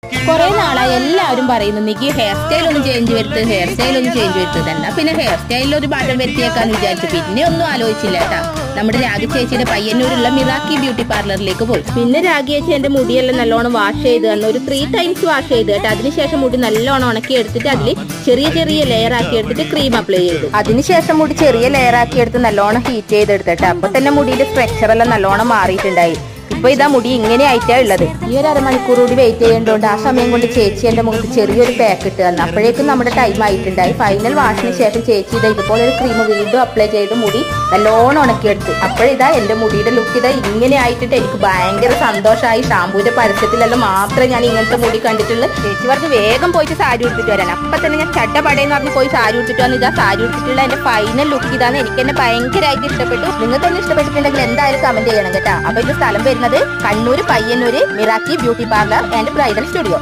കുറെ നാളായി എല്ലാവരും പറയുന്നു നിക്ക് ഹെയർ സ്റ്റൈൽ ഒന്ന് ചേഞ്ച് വരുത്ത് ഹെയർ സ്റ്റൈൽ ഒന്ന് ചേഞ്ച് വരുത്തത് എന്നാ പിന്നെ ഹെയർ സ്റ്റൈലിൽ ഒരു മാറ്റം വരുത്തിയേക്കാന്ന് വിചാരിച്ചു പിന്നെ ഒന്നും ആലോചിച്ചില്ല കേട്ടാ നമ്മുടെ രാഗി ചേച്ചിയുടെ പയ്യന്നൂരുള്ള മിറാക്കി ബ്യൂട്ടി പാർലറിലേക്ക് പോയി പിന്നെ രാഗി ചേച്ചി എന്റെ മുടിയെല്ലാം നല്ലോണം വാഷ് ചെയ്ത് തന്നു ഒരു ത്രീ ടൈംസ് വാഷ് ചെയ്ത് കേട്ടോ അതിനുശേഷം മുടി നല്ലോണം ഉണക്കി എടുത്തിട്ട് അതിൽ ചെറിയ ചെറിയ ലെയർ ആക്കി എടുത്തിട്ട് ക്രീം അപ്ലൈ ചെയ്തു അതിനുശേഷം മുടി ചെറിയ ലെയർ ആക്കി എടുത്ത് നല്ലോണം ഹീറ്റ് ചെയ്തെടുത്തിട്ട് അപ്പൊ തന്നെ മുടിയുടെ സ്ട്രക്ചർ എല്ലാം നല്ലോണം മാറിയിട്ടുണ്ടായി ഇപ്പൊ ഇതാ മുടി ഇങ്ങനെ ആയിട്ടാ ഉള്ളത് ഈ ഒരു അരമണിക്കൂർ കൂടി വെയിറ്റ് ചെയ്യേണ്ടതുകൊണ്ട് ആ സമയം കൊണ്ട് ചേച്ചി എന്റെ മുഖത്ത് ചെറിയൊരു പാക്ക് ഇട്ട് തന്നു അപ്പോഴേക്കും നമ്മുടെ ടൈം ആയിട്ടുണ്ടായി ഫൈനൽ വാഷിന് ശേഷം ചേച്ചി ഇതാ ഇതുപോലെ ഒരു ക്രീം വീണ്ടും അപ്ലൈ ചെയ്ത് മുടി നല്ലോണം ഉണക്കിയെടുത്തു അപ്പോഴിതാ എന്റെ മുടിയുടെ ലുക്ക് ഇതാ ഇങ്ങനെ ആയിട്ടിട്ട് എനിക്ക് ഭയങ്കര സന്തോഷമായി ഷാമ്പൂന്റെ പരസ്യത്തിലെല്ലാം മാത്രമേ ഞാൻ ഇങ്ങനത്തെ മുടി കണ്ടിട്ടുള്ളൂ ചേച്ചി പറഞ്ഞ് വേഗം പോയിട്ട് സാരി ഉടുത്തിട്ട് വരാൻ അപ്പൊ തന്നെ ഞാൻ ചട്ട പടയെന്ന് പറഞ്ഞ് പോയി സാരി ഉടുത്തിട്ട് വന്ന് ഇതാ സാരി ഉടുത്തിട്ടുള്ള എന്റെ ഫൈനൽ ലുക്ക് ഇതാണ് എനിക്ക് എന്നെ ഭയങ്കരമായിട്ട് ഇഷ്ടപ്പെട്ടു നിങ്ങൾക്ക് തന്നെ ഇഷ്ടപ്പെട്ടിട്ടുണ്ടെങ്കിൽ എന്തായാലും കമന്റ് ചെയ്യണം കേട്ടോ അപ്പൊ ഇത് സ്ഥലം വരുന്നത് Kannur Payyanur Miraki beauty parlour and bridal studio